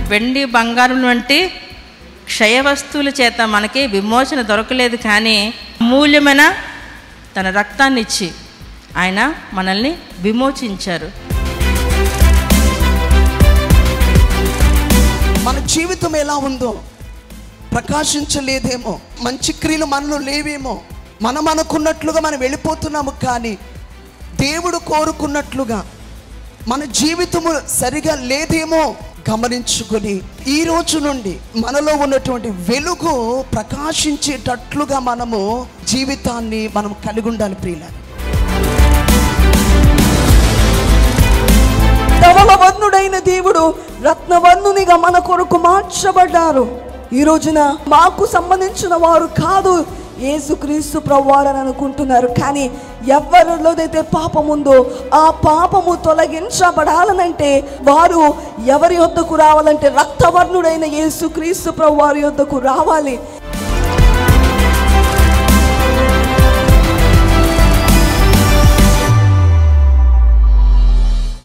వెండి బంగారం వంటి క్షయ వస్తువుల చేత మనకి విమోచన దొరకలేదు కానీ అమూల్యమైన తన రక్తాన్ని ఇచ్చి ఆయన మనల్ని విమోచించారు మన జీవితం ఎలా ఉందో ప్రకాశించలేదేమో మంచి క్రియలు మనలో లేవేమో మనం అనుకున్నట్లుగా మనం వెళ్ళిపోతున్నాము కానీ దేవుడు కోరుకున్నట్లుగా మన జీవితము సరిగా లేదేమో గమనించుకొని ఈ రోజు నుండి మనలో ఉన్నటువంటి వెలుగు ప్రకాశించేటట్లుగా మనము జీవితాన్ని మనం కలిగి ఉండాలి ప్రియులారా ధవలవర్ణుడైన దేవుడు రత్నవర్ణునిగా మన కొరకు మార్చబడ్డారు ఈ రోజున మాకు సంబంధించిన వారు కాదు యేసుక్రీస్తు ప్రభువారని అనుకుంటున్నారు కానీ ఎవరిలోదైతే పాపం ఉందో ఆ పాపము తొలగించబడాలనంటే వారు ఎవరి యొద్దకు రావాలంటే రక్తవర్ణుడైన యేసుక్రీస్తు ప్రభువారి యొద్దకు రావాలి